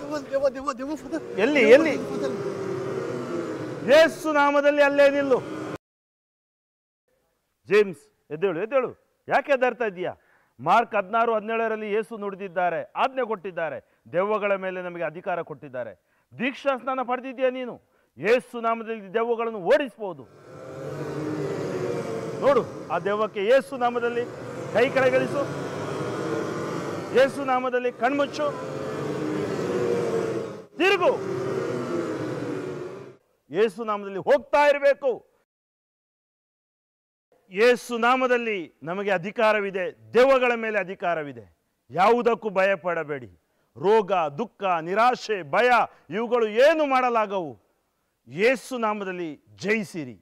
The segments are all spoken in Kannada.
ದೇವ ದೇವ ದೇವ ಫಾದರ್ ಎಲ್ಲಿ ಎಲ್ಲಿ ಯೇಸು ನಾಮದಲ್ಲಿ ಅಲ್ಲೇ ನಿಲ್ಲು ಜೇಮ್ಸ್ ಎದ್ದೇಳು ಎದ್ದೇಳು ಯಾಕೆ ಎದ್ದಾಡ್ತಾ ಇದೀಯಾ ಮಾರ್ಕ್ ಹದಿನಾರು ಹದಿನೇಳರಲ್ಲಿ ಯೇಸು ನುಡಿದಿದ್ದಾರೆ ಆಜ್ಞೆ ಕೊಟ್ಟಿದ್ದಾರೆ ದೆವ್ವಗಳ ಮೇಲೆ ನಮಗೆ ಅಧಿಕಾರ ಕೊಟ್ಟಿದ್ದಾರೆ ದೀಕ್ಷಾ ಸ್ನಾನ ಪಡೆದಿದ್ದೀಯಾ ನೀನು ಯೇಸು ನಾಮದಲ್ಲಿ ದೆವ್ವಗಳನ್ನು ಓಡಿಸ್ಬೋದು ನೋಡು ಆ ದೆವ್ವಕ್ಕೆ ಯೇಸು ನಾಮದಲ್ಲಿ ಕೈ ಕೆಳಗಳಿಸು ಯೇಸು ನಾಮದಲ್ಲಿ ಕಣ್ಮುಚ್ಚು ತಿರುಗು ಯೇಸು ನಾಮದಲ್ಲಿ ಹೋಗ್ತಾ ಇರಬೇಕು ಯೇಸು ನಾಮದಲ್ಲಿ ನಮಗೆ ಅಧಿಕಾರವಿದೆ ದೆವ್ವಗಳ ಮೇಲೆ ಅಧಿಕಾರವಿದೆ ಯಾವುದಕ್ಕೂ ಭಯ ಪಡಬೇಡಿ ರೋಗ ದುಃಖ ನಿರಾಶೆ ಭಯ ಇವುಗಳು ಏನು ಮಾಡಲಾಗವು ಯೇಸು ನಾಮದಲ್ಲಿ ಜಯಿಸಿರಿ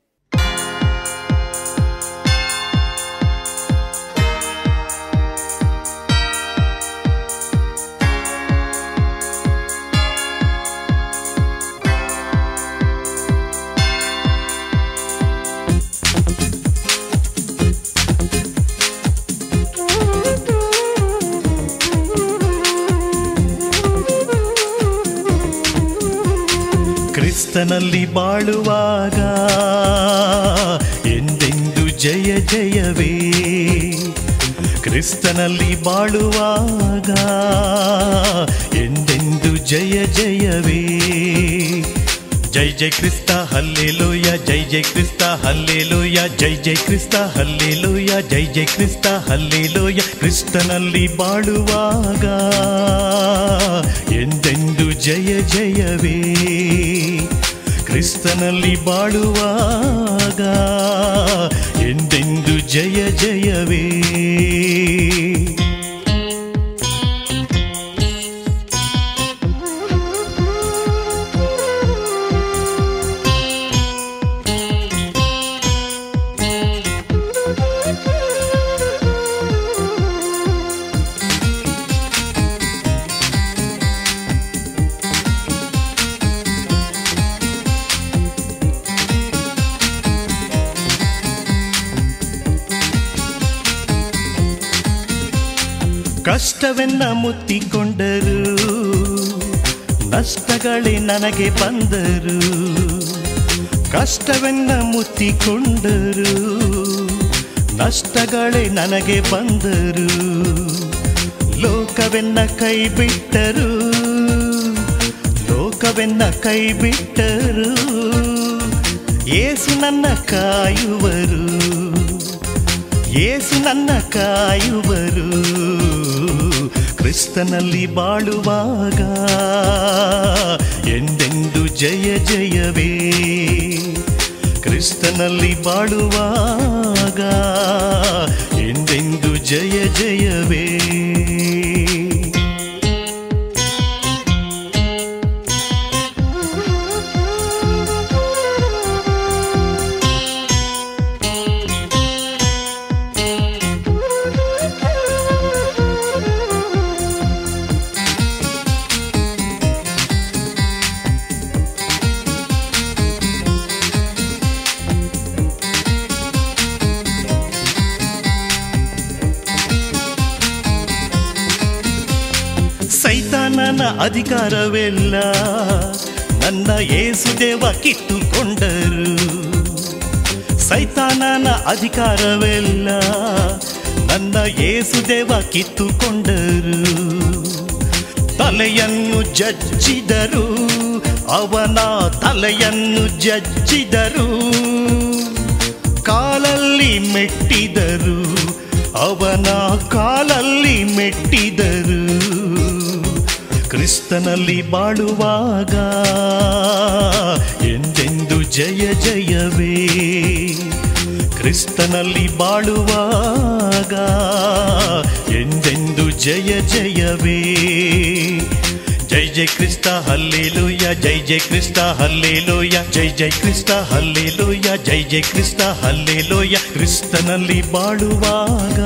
ಕ್ರಿಸ್ತನಲ್ಲಿ ಬಾಳುವಾಗ ಎಂದೆಂದು ಜಯ ಜಯವೇ ಕ್ರಿಸ್ತನಲ್ಲಿ ಬಾಳುವಾಗ ಎಂದೆಂದು ಜಯ ಜಯವೇ ಜೈ ಜೈ ಕ್ರಿಸ್ತ ಹಲ್ಲೆಲೂಯ ಜೈ ಜೈ ಕ್ರಿಸ್ತ ಹಲ್ಲೆಲೂಯ ಜೈ ಜೈ ಕ್ರಿಸ್ತ ಹಲ್ಲೆಲೂಯ ಜೈ ಜೈ ಕ್ರಿಸ್ತ ಹಲ್ಲೆಲೂಯ ಕ್ರಿಸ್ತನಲ್ಲಿ ಬಾಳುವಾಗ ಎಂದೆಂದು ಜಯ ಜಯವೇ ಕ್ರಿಸ್ತನಲ್ಲಿ ಬಾಳುವಾಗ ಎಂದೆಂದು ಜಯ ಜಯವೇ ಕಷ್ಟವೆನ್ನ ಮುತ್ತಿಕೊಂಡರು ನಷ್ಟಗಳೇ ನನಗೆ ಬಂದರು ಕಷ್ಟವೆನ್ನ ಮುತ್ತಿಕೊಂಡರು ನಷ್ಟಗಳೇ ನನಗೆ ಬಂದರು ಲೋಕವೆನ್ನ ಕೈ ಬಿಟ್ಟರು ಲೋಕವೆನ್ನ ಕೈ ಬಿಟ್ಟರು ಏಸು ನನ್ನ ಕಾಯುವರು ಏಸು ನನ್ನ ಕಾಯುವರು ಕ್ರಿಸ್ತನಲ್ಲಿ ಬಾಳುವಾಗ ಎಂದೆಂದು ಜಯ ಜಯವೇ ಕ್ರಿಸ್ತನಲ್ಲಿ ಬಾಳುವಾಗ ಎಂದೆಂದು ಜಯ ಜಯವೇ ಸೈತಾನನ ಅಧಿಕಾರವೆಲ್ಲ ನನ್ನ ಏಸುದೇವ ಕಿತ್ತುಕೊಂಡರು ಸೈತಾನನ ಅಧಿಕಾರವೆಲ್ಲ ನನ್ನ ಏಸುದೇವ ಕಿತ್ತುಕೊಂಡರು ತಲೆಯನ್ನು ಜಜ್ಜಿದರು ಅವನ ತಲೆಯನ್ನು ಜಜ್ಜಿದರು ಕಾಲಲ್ಲಿ ಮೆಟ್ಟಿದರು ಅವನ ಕಾಲಲ್ಲಿ ಮೆಟ್ಟಿದರು ಕ್ರಿಸ್ತನಲ್ಲಿ ಬಾಳುವಾಗ ಎಂದೆಂದು ಜಯ ಜಯವೇ ಕ್ರಿಸ್ತನಲ್ಲಿ ಬಾಳುವಾಗ ಎಂದೆಂದು ಜಯ ಜಯವೇ ಜೈ ಜೈ ಕ್ರಿಸ್ತ ಹಲ್ಲೇಲೂಯ ಜೈ ಜೈ ಕ್ರಿಸ್ತ ಹಲ್ಲೇಲೂಯ ಜೈ ಜೈ ಕ್ರಿಸ್ತ ಹಲ್ಲೇಲೂಯ ಜೈ ಜೈ ಕ್ರಿಸ್ತ ಹಲ್ಲೇಲೂಯ ಕ್ರಿಸ್ತನಲ್ಲಿ ಬಾಳುವಾಗ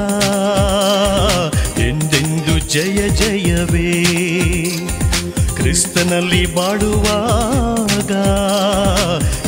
ಎಂದೆಂದು ಜಯ ಜಯವೇ ಕ್ರಿಸ್ತನಲ್ಲಿ ಬಾಳುವಾಗ